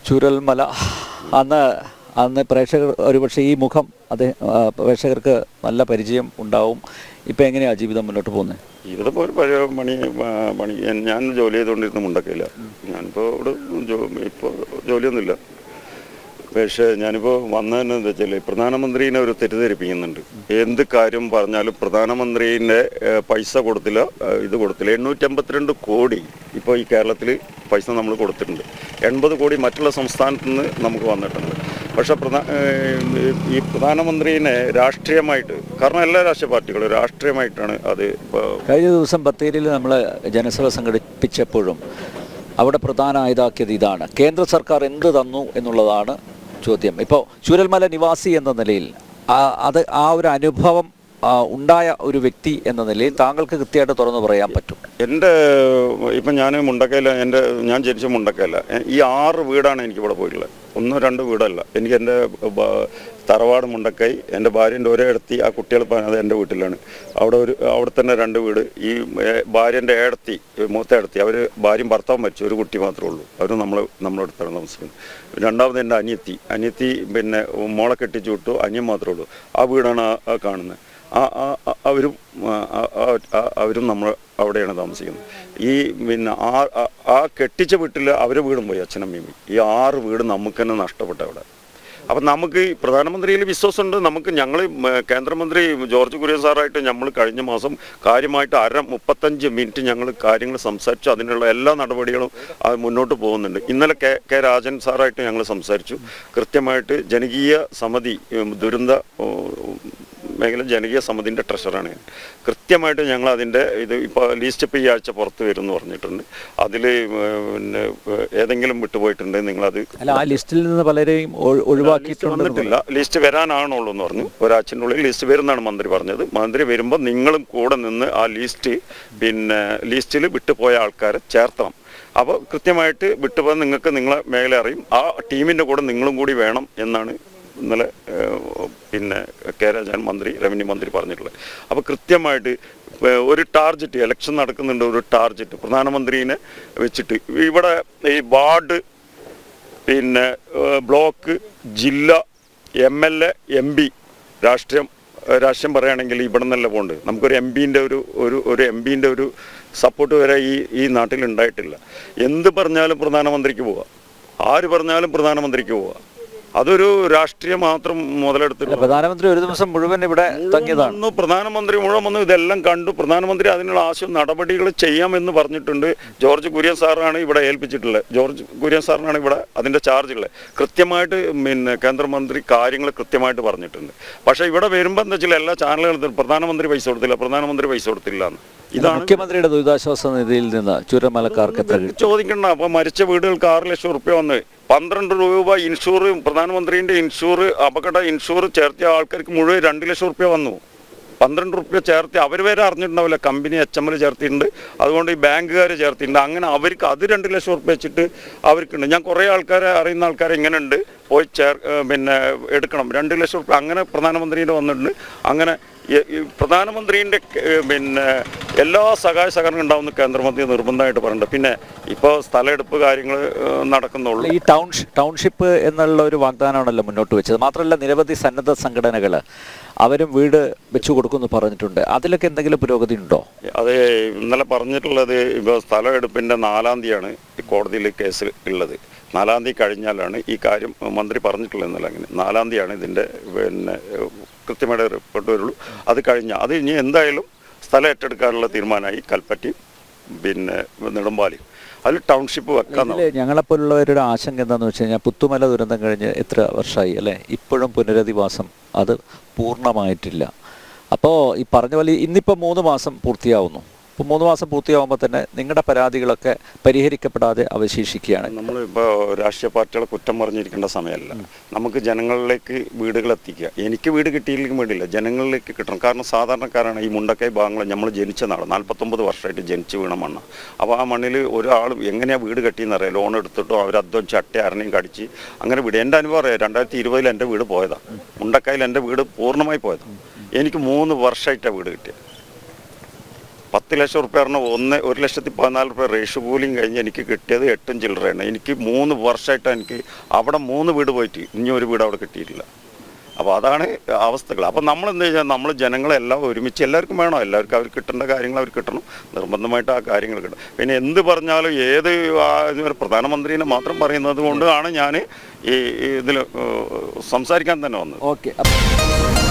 ചുരൽമല അന്ന് അന്ന് പ്രേക്ഷകർ ഒരുപക്ഷെ ഈ മുഖം അത് പ്രേക്ഷകർക്ക് നല്ല പരിചയം ഉണ്ടാവും ഇപ്പം എങ്ങനെയാണ് ജീവിതം മുന്നോട്ട് പോകുന്നത് ജീവിതം ഒരു പഴയ പണി ആ, പണി ഞാൻ ജോലി ചെയ്തുകൊണ്ടിരുന്ന മുണ്ടക്കയില്ല ഞാനിപ്പോൾ ഇവിടെ ജോ- ഇപ്പോൾ ജോലിയൊന്നുമില്ല പക്ഷേ ഞാനിപ്പോൾ വന്നതെന്ന് എന്താ വെച്ചാൽ പ്രധാനമന്ത്രീനെ ഒരു തെറ്റിദ്ധരിപ്പിക്കുന്നുണ്ട് എന്ത് കാര്യം പറഞ്ഞാലും പ്രധാനമന്ത്രീൻ്റെ പൈസ കൊടുത്തില്ല ആ, ഇത് കൊടുത്തില്ല എണ്ണൂറ്റമ്പത്തിരണ്ട് കോടി ഇപ്പോൾ ഈ കേരളത്തിൽ പൈസ നമ്മൾ കൊടുത്തിട്ടുണ്ട് എൺപത് കോടി മറ്റുള്ള സംസ്ഥാനത്ത് നിന്ന് നമുക്ക് വന്നിട്ടുണ്ട് പക്ഷേ പ്രധാ ഏഹ് ഈ പ്രധാനമന്ത്രീനെ രാഷ്ട്രീയമായിട്ട് കാരണം എല്ലാ രാഷ്ട്രീയ പാർട്ടികളും രാഷ്ട്രീയമായിട്ടാണ് അത് ഇപ്പോൾ കഴിഞ്ഞ ദിവസം ബത്തേരിയിൽ നമ്മൾ ജനസഭ സംഘടിപ്പിച്ചപ്പോഴും അവിടെ പ്രധാന ഇതാക്കിയത് ഇതാണ് കേന്ദ്ര സർക്കാർ എന്ത് തന്നു എന്നുള്ളതാണ് ചോദ്യം ഇപ്പോൾ ചൂരൽമല നിവാസി എന്ന നിലയിൽ ആ- അത് ആ ഒരു അനുഭവം ആ, ഉണ്ടായ ഒരു വ്യക്തി എന്ന നിലയിൽ താങ്കൾക്ക് കൃത്യമായിട്ട് തുറന്നു പറയാൻ പറ്റും എൻ്റെ ഇപ്പം ഞാൻ മുണ്ടക്കയില എൻ്റെ ഞാൻ ജനിച്ച മുണ്ടക്കയില എ- ഈ ആറ് വീടാണ് എനിക്ക് ഇവിടെ പോയിട്ടുള്ളത് ഒന്നോ രണ്ടോ വീടല്ല എനിക്ക് എൻ്റെ ബ- തറവാട് മുണ്ടക്കൈ എൻ്റെ ഭാര്യൻ്റെ ഒരേ ഇടത്തി ആ കുട്ടികൾ പറഞ്ഞത് എൻ്റെ വീട്ടിലാണ് അവിടെ ഒരു അവിടെ തന്നെ രണ്ട് വീട് ഈ ഏ, ഭാര്യൻ്റെ ഏടത്തി മൂത്ത ഏടത്തി അവർ ഭാര്യയും ഭർത്താവും മരിച്ചു ഒരു കുട്ടി മാത്രമേ ഉള്ളൂ അവർ നമ്മൾ നമ്മുടെ അടുത്താണ് താമസിക്കുന്നത് രണ്ടാമത് എൻ്റെ അനിയത്തി അനിയത്തി പിന്നെ മോളെ കെട്ടിച്ചു വിട്ടു അനിയൻ മാത്രമേ ഉള്ളൂ ആ വീടാണ് ആ- ആ കാണുന്നത് ആ ആ- ആ- അവരും ആ, ആ- ആ- ആ- അവരും നമ്മൾ അവിടെയാണ് താമസിക്കുന്നത് ഈ പിന്നെ ആ ആ- ആ കെട്ടിച്ച വീട്ടിൽ അവരെ വീടും പോയി അച്ഛനമ്മയും ഈ ആറ് വീട് നമുക്ക് തന്നെ നഷ്ടപ്പെട്ട അവിടെ അപ്പം നമുക്ക് ഈ പ്രധാനമന്ത്രിയിൽ വിശ്വാസമുണ്ട് നമുക്ക് ഞങ്ങൾ കേന്ദ്രമന്ത്രി ജോർജ് കുര്യൻ സാറായിട്ട് നമ്മൾ കഴിഞ്ഞ മാസം കാര്യമായിട്ട് അര മുപ്പത്തഞ്ച് മിനിറ്റ് ഞങ്ങൾ കാര്യങ്ങൾ സംസാരിച്ചു അതിനുള്ള എല്ലാ നടപടികളും അത് മുന്നോട്ട് പോകുന്നുണ്ട് ഇന്നലെ കെ കെ രാജൻ സാറായിട്ട് ഞങ്ങൾ സംസാരിച്ചു കൃത്യമായിട്ട് ജനകീയ സമിതി ഉം, ദുരന്ത ഉം, മേഖല ജനകീയ സമിതിൻ്റെ ട്രഷറാണ് ഞാൻ കൃത്യമായിട്ട് ഞങ്ങൾ അതിൻ്റെ ഇത് ഇപ്പോൾ ലിസ്റ്റ് ഇപ്പോൾ ഈ ആഴ്ച പുറത്ത് വരും എന്ന് പറഞ്ഞിട്ടുണ്ട് അതിൽ പിന്നെ ഏതെങ്കിലും വിട്ടുപോയിട്ടുണ്ട് നിങ്ങളത് അല്ല ആ ലിസ്റ്റിൽ നിന്ന് പലരെയും ഒഴി- ലിസ്റ്റ് ഒഴിവാക്കിയിട്ടുണ്ട് വന്നിട്ടില്ല ലിസ്റ്റ് വരാനാണുള്ളൂ എന്ന് പറഞ്ഞു ഒരാഴ്ചനുള്ളിൽ ലിസ്റ്റ് വരുന്നതാണ് മന്ത്രി പറഞ്ഞത് മന്ത്രി വരുമ്പോൾ നിങ്ങളും കൂടെ നിന്ന് ആ ലിസ്റ്റ് പിന്നെ ലിസ്റ്റിൽ വിട്ടുപോയ ആൾക്കാരെ ചേർത്തണം അപ്പോൾ കൃത്യമായിട്ട് വിട്ടുപോകാൻ നിങ്ങൾക്ക് നിങ്ങളെ മേഖല അറിയും ആ ടീമിൻ്റെ കൂടെ നിങ്ങളും കൂടി വേണം എന്നാണ് ഇന്നലെ ഏഹ്, പിന്നെ കെ രാജൻ മന്ത്രി റവന്യൂ മന്ത്രി പറഞ്ഞിട്ടുള്ളത് അപ്പോൾ കൃത്യമായിട്ട് ഏഹ്, ഒരു ടാർജറ്റ് ഇലക്ഷൻ നടക്കുന്നുണ്ട് ഒരു ടാർജറ്റ് പ്രധാനമന്ത്രീനെ വെച്ചിട്ട് ഇവിടെ ഈ വാർഡ് പിന്നെ ഏഹ്, ബ്ലോക്ക് ജില്ല M L A M P രാഷ്ട്രീയം ഏഹ്, രാഷ്ട്രീയം പറയുകയാണെങ്കിൽ ഇവിടെ നിന്നല്ല പോകുന്നുണ്ട് നമുക്കൊരു എം പിൻ്റെ ഒരു ഒരു ഒരു എം പിൻ്റെ ഒരു സപ്പോർട്ട് വരെ ഈ ഈ നാട്ടിൽ ഉണ്ടായിട്ടില്ല എന്ത് പറഞ്ഞാലും പ്രധാനമന്ത്രിക്ക് പോവാം ആര് പറഞ്ഞാലും പ്രധാനമന്ത്രിക്ക് പോവാം അതൊരു രാഷ്ട്രീയം മാത്രം മുതലെടുത്തിട്ട് പ്രധാനമന്ത്രി ഒരു ദിവസം മുഴുവൻ ഇവിടെ തങ്ങിയതാണ് വന്നു പ്രധാനമന്ത്രി മുഴുവൻ വന്നു ഇതെല്ലാം കണ്ടു പ്രധാനമന്ത്രി അതിനുള്ള ആവശ്യം നടപടികൾ ചെയ്യാമെന്ന് പറഞ്ഞിട്ടുണ്ട് ജോർജ് കുര്യൻ സാറാണ് ഇവിടെ ഏൽപ്പിച്ചിട്ടുള്ളത് ജോർജ് കുര്യൻ സാറിനാണ് ഇവിടെ അതിൻ്റെ ചാർജ് ഉള്ളത് കൃത്യമായിട്ട് പിന്നെ കേന്ദ്രമന്ത്രി കാര്യങ്ങൾ കൃത്യമായിട്ട് പറഞ്ഞിട്ടുണ്ട് പക്ഷേ ഇവിടെ വരുമ്പോൾ എന്താ വെച്ചാൽ എല്ലാ ചാനലുകളും പ്രധാനമന്ത്രി പൈസ കൊടുത്തില്ല പ്രധാനമന്ത്രി പൈസ കൊടുത്തില്ല എന്ന് ഇതാണ് മുഖ്യമന്ത്രിയുടെ ദുരിതാശ്വാസ നിധിയിൽ നിന്ന് ചുരമലക്കാർക്ക് എത്ര കിട്ടി ചോദിക്കണ്ട അപ്പൊ മരിച്ച വീടുകൾക്ക് ആറ് ലക്ഷം റുപ്യ വന്ന് പന്ത്രണ്ട് രൂപ ഇൻഷൂർ പ്രധാനമന്ത്രിന്റെ ഇൻഷൂർ അപകട ഇൻഷൂർ ചേർത്തിയ ആൾക്കാർക്ക് മുഴുവൻ രണ്ട് ലക്ഷം റുപ്യ വന്നു പന്ത്രണ്ട് റുപ്യ ചേർത്തി അവർ വരെ അറിഞ്ഞിട്ടുണ്ടാവില്ല കമ്പനി എച്ച് എം എൽ ചേർത്തിട്ടുണ്ട് അതുകൊണ്ട് ഈ ബാങ്കുകാർ ചേർത്തിട്ടുണ്ട് അങ്ങനെ അവർക്ക് അത് രണ്ട് ലക്ഷം റുപ്യ വെച്ചിട്ട് അവർക്കുണ്ട് ഞാൻ കുറേ ആൾക്കാരെ അറിയുന്ന ആൾക്കാരെ ഇങ്ങനെ ഉണ്ട് പോയി ചേർ ഏഹ് പിന്നെ എടുക്കണം രണ്ട് ലക്ഷം റുപ്യ അങ്ങനെ പ്രധാനമന്ത്രിയുടെ വന്നിട്ടുണ്ട് അങ്ങനെ ഈ- ഈ പ്രധാനമന്ത്രിൻ്റെ ഏഹ് പിന്നെ എല്ലാ സഹായ സഹകരണം ഉണ്ടാവുന്ന കേന്ദ്രമന്ത്രി നിർബന്ധമായിട്ട് പറയുന്നുണ്ട് പിന്നെ ഇപ്പോൾ സ്ഥലമെടുപ്പ് കാര്യങ്ങൾ നടക്കുന്നുള്ളൂ ഈ ടൗൺഷി ടൗൺഷിപ്പ് എന്നുള്ള ഒരു വാഗ്ദാനമാണല്ലോ മുന്നോട്ട് വെച്ചത് മാത്രമല്ല നിരവധി സന്നദ്ധ സംഘടനകൾ അവരും വീട് വെച്ചു കൊടുക്കുമെന്ന് പറഞ്ഞിട്ടുണ്ട് അതിലൊക്കെ എന്തെങ്കിലും പുരോഗതി ഉണ്ടോ അത് ഇന്നലെ പറഞ്ഞിട്ടുള്ളത് ഇപ്പോൾ സ്ഥലമെടുപ്പിൻ്റെ നാലാം തീയതിയാണ് ഈ കോടതിയിൽ കേസ് ഉള്ളത് നാലാം തീയതി കഴിഞ്ഞാലാണ് ഈ കാര്യം മന്ത്രി പറഞ്ഞിട്ടുള്ളത് ഇന്നലെ അങ്ങനെ നാലാം തീയതിയാണ് ഇതിൻ്റെ പിന്നെ കൃത്യമായിട്ട് റിപ്പോർട്ട് വരുള്ളൂ അത് കഴിഞ്ഞാൽ അത് ഇനി എന്തായാലും സ്ഥലം ഏറ്റെടുക്കാനുള്ള തീരുമാനമായി കൽപ്പറ്റി പിന്നെ നെടുമ്പാലി അതിൽ ടൗൺഷിപ്പ് വെക്കാൻ ഇതിൽ ഞങ്ങളെപ്പോലുള്ളവരുടെ ആശങ്ക എന്താണെന്ന് വെച്ച് കഴിഞ്ഞാൽ പുത്തുമല ദുരന്തം കഴിഞ്ഞ് എത്ര വർഷമായി അല്ലേ ഇപ്പോഴും പുനരധിവാസം അത് പൂർണ്ണമായിട്ടില്ല അപ്പോൾ ഈ പറഞ്ഞ പോലെ ഇന്നിപ്പോൾ മൂന്ന് മാസം പൂർത്തിയാവുന്നു ഇപ്പോൾ മൂന്ന് മാസം പൂർത്തിയാവുമ്പോൾ തന്നെ നിങ്ങളുടെ പരാതികളൊക്കെ പരിഹരിക്കപ്പെടാതെ അവശേഷിക്കുകയാണ് നമ്മളിപ്പോൾ രാഷ്ട്രീയ പാർട്ടികളെ കുറ്റം പറഞ്ഞിരിക്കേണ്ട സമയമല്ല നമുക്ക് ജനങ്ങളിലേക്ക് വീടുകൾ എത്തിക്കുക എനിക്ക് വീട് കിട്ടിയില്ലെങ്കിൽ വേണ്ടില്ല ജനങ്ങളിലേക്ക് കിട്ടണം കാരണം സാധാരണക്കാരാണ് ഈ മുണ്ടക്കൈ ഭാഗങ്ങൾ നമ്മൾ ജനിച്ച നാട് നാൽപ്പത്തൊമ്പത് വർഷമായിട്ട് ജനിച്ച് വീണ മണ്ണ് അപ്പോൾ ആ മണ്ണിൽ ഒരാൾ എങ്ങനെയാണ് വീട് കെട്ടിയെന്നറിയാം ലോൺ എടുത്തിട്ടോ അവർ അധ്വാനിച്ച് അട്ട അരണിയും കടിച്ച് അങ്ങനെ വീട് എൻ്റെ അനുഭവം അറിയാം രണ്ടായിരത്തി ഇരുപതിൽ എൻ്റെ വീട് പോയതാണ് മുണ്ടക്കൈയിൽ എൻ്റെ വീട് പൂർണ്ണമായി പോയതാണ് എനിക്ക് മൂന്ന് വർഷമായിട്ടാണ് വീട് കിട്ടിയത് പത്ത് ലക്ഷം റുപ്യ പറഞ്ഞാൽ ഒന്ന് ഒരു ലക്ഷത്തി പതിനാല് റുപ്യ റേഷ് കൂലിയും കഴിഞ്ഞ് എനിക്ക് കിട്ടിയത് എട്ടും ചില്ലറയാണ് എനിക്ക് മൂന്ന് വർഷമായിട്ട് എനിക്ക് അവിടെ മൂന്ന് വീട് പോയിട്ട് ഇനി ഒരു വീട് അവിടെ കിട്ടിയിട്ടില്ല അപ്പോൾ അതാണ് അവസ്ഥകൾ അപ്പോൾ നമ്മൾ എന്താ വെച്ചാൽ നമ്മൾ ജനങ്ങളെല്ലാം ഒരുമിച്ച് എല്ലാവർക്കും വേണം എല്ലാവർക്കും അവർ കിട്ടേണ്ട കാര്യങ്ങൾ അവർ കിട്ടണം നിർബന്ധമായിട്ട് ആ കാര്യങ്ങൾ കിട്ടണം പിന്നെ എന്ത് പറഞ്ഞാലും ഏത് ആ, ഇത് ഒരു പ്രധാനമന്ത്രിനെ മാത്രം പറയുന്നത് കൊണ്ടാണ് ഞാൻ ഈ ഇതിൽ സംസാരിക്കാൻ തന്നെ വന്നത് ഓക്കെ